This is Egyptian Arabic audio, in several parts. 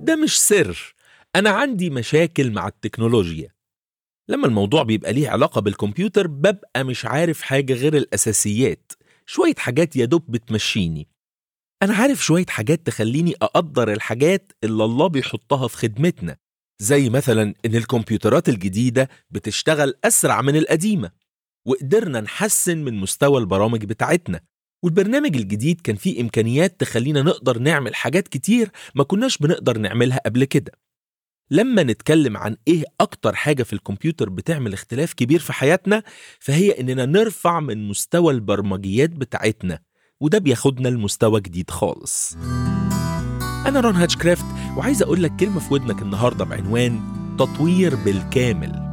ده مش سر أنا عندي مشاكل مع التكنولوجيا لما الموضوع بيبقى ليه علاقة بالكمبيوتر ببقى مش عارف حاجة غير الأساسيات شوية حاجات يا دوب بتمشيني أنا عارف شوية حاجات تخليني أقدر الحاجات اللي الله بيحطها في خدمتنا زي مثلا إن الكمبيوترات الجديدة بتشتغل أسرع من القديمة وقدرنا نحسن من مستوى البرامج بتاعتنا والبرنامج الجديد كان فيه إمكانيات تخلينا نقدر نعمل حاجات كتير ما كناش بنقدر نعملها قبل كده لما نتكلم عن إيه أكتر حاجة في الكمبيوتر بتعمل اختلاف كبير في حياتنا فهي إننا نرفع من مستوى البرمجيات بتاعتنا وده بياخدنا لمستوى جديد خالص أنا رون هاتشكرافت وعايز أقول لك كلمة في ودنك النهاردة بعنوان تطوير بالكامل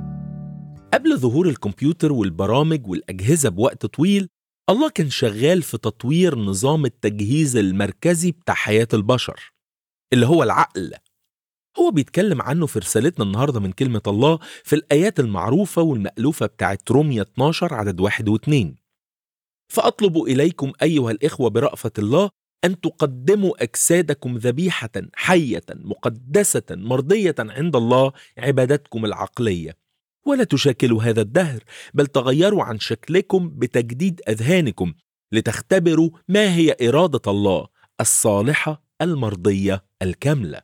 قبل ظهور الكمبيوتر والبرامج والأجهزة بوقت طويل الله كان شغال في تطوير نظام التجهيز المركزي بتاع حياة البشر اللي هو العقل هو بيتكلم عنه في رسالتنا النهاردة من كلمة الله في الآيات المعروفة والمألوفة بتاعت رومية 12 عدد واحد واثنين فأطلب إليكم أيها الإخوة برأفة الله أن تقدموا أجسادكم ذبيحة حية مقدسة مرضية عند الله عبادتكم العقلية ولا تشاكلوا هذا الدهر بل تغيروا عن شكلكم بتجديد أذهانكم لتختبروا ما هي إرادة الله الصالحة المرضية الكاملة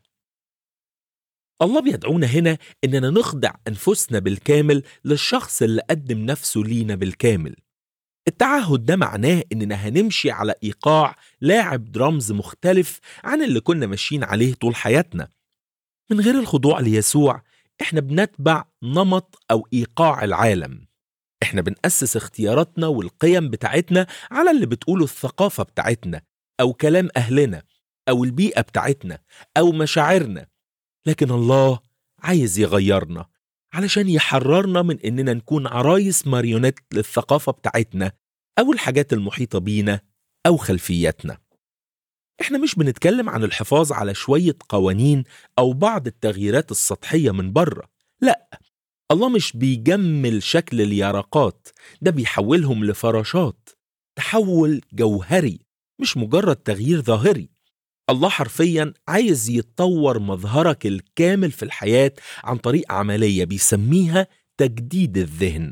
الله بيدعونا هنا إننا نخضع أنفسنا بالكامل للشخص اللي قدم نفسه لينا بالكامل التعهد ده معناه إننا هنمشي على إيقاع لاعب درامز مختلف عن اللي كنا ماشيين عليه طول حياتنا من غير الخضوع ليسوع إحنا بنتبع نمط أو إيقاع العالم إحنا بنأسس اختياراتنا والقيم بتاعتنا على اللي بتقوله الثقافة بتاعتنا أو كلام أهلنا أو البيئة بتاعتنا أو مشاعرنا لكن الله عايز يغيرنا علشان يحررنا من إننا نكون عرايس ماريونيت للثقافة بتاعتنا أو الحاجات المحيطة بينا أو خلفياتنا إحنا مش بنتكلم عن الحفاظ على شوية قوانين أو بعض التغييرات السطحية من بره لا الله مش بيجمل شكل اليرقات ده بيحولهم لفراشات تحول جوهري مش مجرد تغيير ظاهري الله حرفيا عايز يتطور مظهرك الكامل في الحياة عن طريق عملية بيسميها تجديد الذهن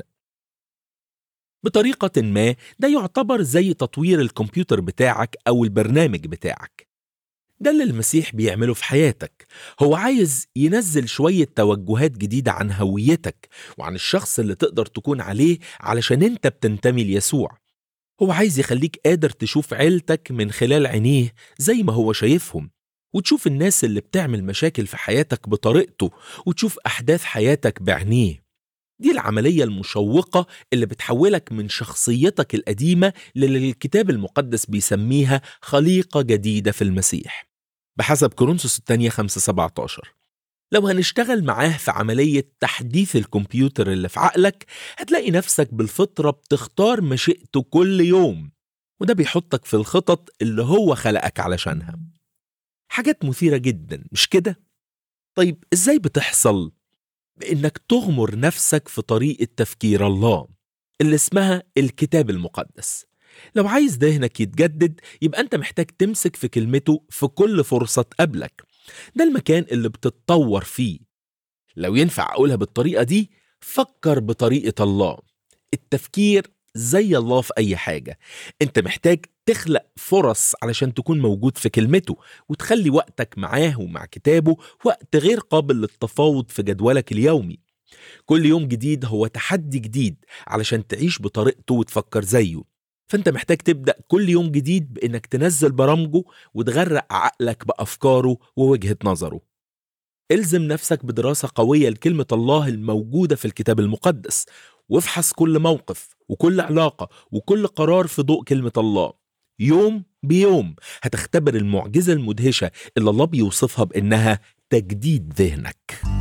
بطريقة ما ده يعتبر زي تطوير الكمبيوتر بتاعك أو البرنامج بتاعك ده اللي المسيح بيعمله في حياتك هو عايز ينزل شوية توجهات جديدة عن هويتك وعن الشخص اللي تقدر تكون عليه علشان انت بتنتمي ليسوع هو عايز يخليك قادر تشوف عيلتك من خلال عينيه زي ما هو شايفهم وتشوف الناس اللي بتعمل مشاكل في حياتك بطريقته وتشوف أحداث حياتك بعينيه دي العملية المشوقة اللي بتحولك من شخصيتك القديمة للي الكتاب المقدس بيسميها خليقة جديدة في المسيح بحسب كورنثوس الثانية 5 17 لو هنشتغل معاه في عملية تحديث الكمبيوتر اللي في عقلك هتلاقي نفسك بالفطرة بتختار مشيئته كل يوم وده بيحطك في الخطط اللي هو خلقك علشانها حاجات مثيرة جدا مش كده؟ طيب ازاي بتحصل؟ بإنك تغمر نفسك في طريقة تفكير الله اللي اسمها الكتاب المقدس لو عايز ذهنك يتجدد يبقى أنت محتاج تمسك في كلمته في كل فرصة تقابلك ده المكان اللي بتتطور فيه لو ينفع أقولها بالطريقة دي فكر بطريقة الله التفكير زي الله في أي حاجة أنت محتاج تخلق فرص علشان تكون موجود في كلمته وتخلي وقتك معاه ومع كتابه وقت غير قابل للتفاوض في جدولك اليومي كل يوم جديد هو تحدي جديد علشان تعيش بطريقته وتفكر زيه فانت محتاج تبدا كل يوم جديد بانك تنزل برامجه وتغرق عقلك بافكاره ووجهه نظره الزم نفسك بدراسه قويه لكلمه الله الموجوده في الكتاب المقدس وافحص كل موقف وكل علاقه وكل قرار في ضوء كلمه الله يوم بيوم هتختبر المعجزه المدهشه اللي الله بيوصفها بانها تجديد ذهنك